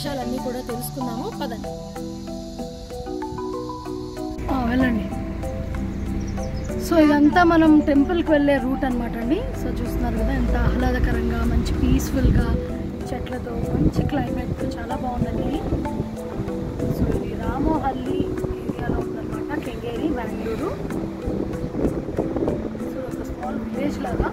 విశేషాలన్నీ కూడా తెలుసుకుందాము పదండి ఆ, వెళ్ళండి సో ఇదంతా మనం టెంపుల్కి వెళ్ళే రూట్ అనమాట అండి సో చూస్తున్నారు కదా ఎంత ఆహ్లాదకరంగా మంచి పీస్ఫుల్గా చెట్లతో మంచి క్లైమేట్తో చాలా బాగుందండి ఇది. సో ఇది రామోహల్లి ఏరియాలో ఉందన్నమాట కెంగేరి బెంగళూరు సో ఒక స్మాల్ విలేజ్ లాగా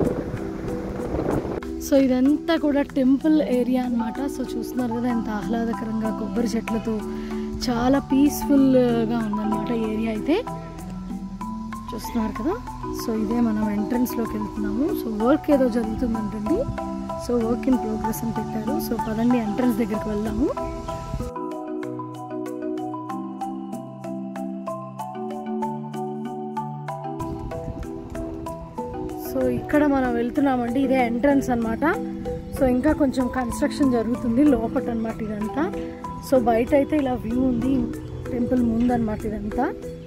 సో ఇదంతా కూడా టెంపుల్ ఏరియా అన్నమాట సో చూస్తున్నారు కదా ఎంత ఆహ్లాదకరంగా కొబ్బరి చెట్లతో చాలా పీస్ఫుల్గా ఉందన్నమాట ఏరియా అయితే చూస్తున్నారు కదా సో ఇదే మనం ఎంట్రన్స్లోకి వెళ్తున్నాము సో వర్క్ ఏదో జరుగుతుందంటండి సో వర్క్ ఇన్ ప్రోగ్రెస్ అని పెట్టారు సో పదండి ఎంట్రన్స్ దగ్గరికి వెళ్దాము సో ఇక్కడ మనం వెళ్తున్నామండి ఇదే ఎంట్రన్స్ అన్నమాట సో ఇంకా కొంచెం కన్స్ట్రక్షన్ జరుగుతుంది లోపట అనమాట ఇదంతా సో బయట అయితే ఇలా వ్యూ ఉంది టెంపుల్ ముందు అనమాట ఇదంతా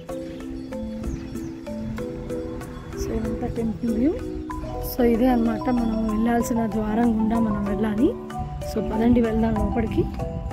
సో ఇదంతా టెంపుల్ వ్యూ సో ఇదే అన్నమాట మనం వెళ్ళాల్సిన ద్వారం గుండా మనం వెళ్ళాలి సో పదండి వెళ్దాం లోపలికి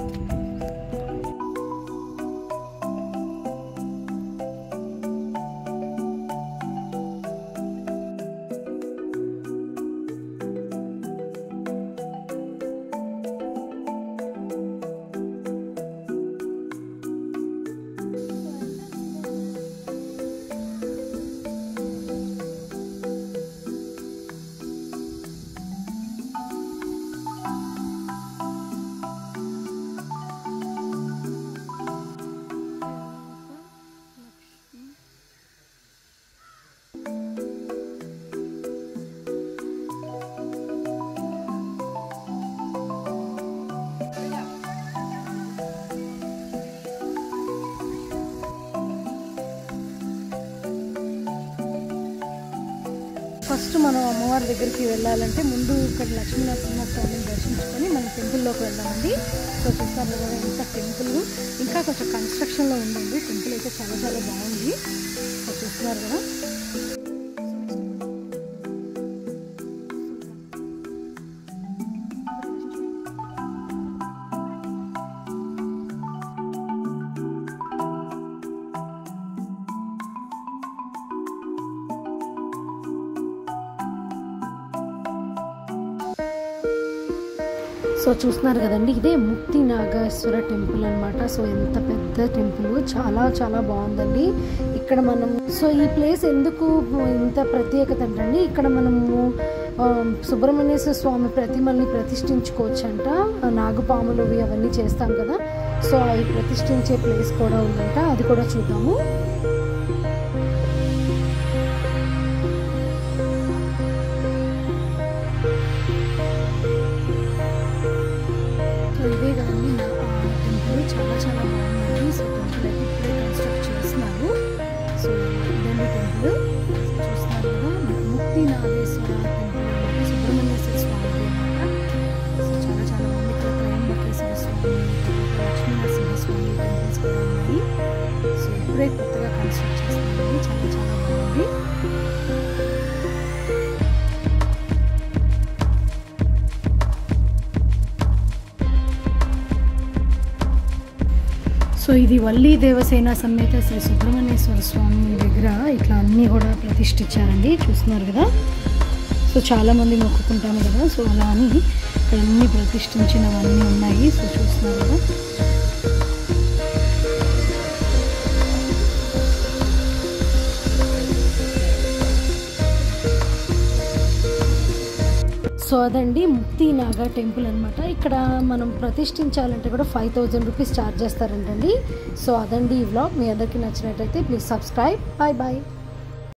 ఫస్ట్ మనం అమ్మవారి దగ్గరికి వెళ్ళాలంటే ముందు ఇక్కడ లక్ష్మీనరసింహ స్వామిని దర్శించుకొని మనం టెంపుల్లోకి వెళ్దామండి సో చూస్తారు కదా ఇంత టెంపుల్ ఇంకా కొంచెం కన్స్ట్రక్షన్లో ఉందండి టెంపుల్ అయితే చాలా చాలా బాగుంది సో చూస్తున్నారు కదా సో చూస్తున్నారు కదండి ఇదే ముక్తి నాగేశ్వర టెంపుల్ అన్నమాట సో ఎంత పెద్ద టెంపుల్ చాలా చాలా బాగుందండి ఇక్కడ మనం సో ఈ ప్లేస్ ఎందుకు ఇంత ప్రత్యేకత అంటే ఇక్కడ మనము ఆ, సుబ్రహ్మణ్యేశ్వర స్వామి ప్రతిమల్ని ప్రతిష్ఠించుకోవచ్చంట ఆ నాగుపాములు ఇవి అవన్నీ చేస్తాం కదా సో అవి ప్రతిష్ఠించే ప్లేస్ కూడా ఉందంట అది కూడా చూద్దాము సో ఇదే కదండి నా టెంపుల్ చాలా చాలా బాగుందండి సో టెంపుల్ అయితే ఇప్పుడే కన్స్ట్రక్ట్ చేస్తున్నారు సో ఇదండి టెంపుల్ చూస్తున్నారు కదా ముక్తి నాగేశ్వర టెంపుల్ అన్నమాట సుబ్రహ్మణ్యేశ్వర స్వామి అన్నమాట సో చాలా చాలా బాగుంది ఇక్కడ త్రయంబకేశ్వర స్వామి తర్వాత లక్ష్మీ నరసింహ స్వామి టెంపుల్స్ కూడా ఉన్నాయి సో ఇప్పుడే కొత్తగా కన్స్ట్రక్ట్ చేస్తున్నారండి చాలా చాలా బాగుంది సో ఇది వల్లి దేవసేన సమేత శ్రీ సుబ్రహ్మణ్యేశ్వర స్వామి దగ్గర ఇట్లా అన్నీ కూడా ప్రతిష్ఠించారండి చూస్తున్నారు కదా సో చాలామంది మొక్కుకుంటాము కదా సో అలా అని ఇక్కడ అన్ని ప్రతిష్ఠించినవన్నీ ఉన్నాయి సో చూస్తున్నారు కదా సో అదండి ముక్తి నాగా టెంపుల్ అనమాట ఇక్కడ మనం ప్రతిష్ఠించాలంటే కూడా ఫైవ్ థౌజండ్ రూపీస్ ఛార్జ్ చేస్తారంటండి సో అదండి ఈ వ్లాగ్ మీ అందరికీ నచ్చినట్టయితే ప్లీజ్ సబ్స్క్రైబ్ బాయ్ బాయ్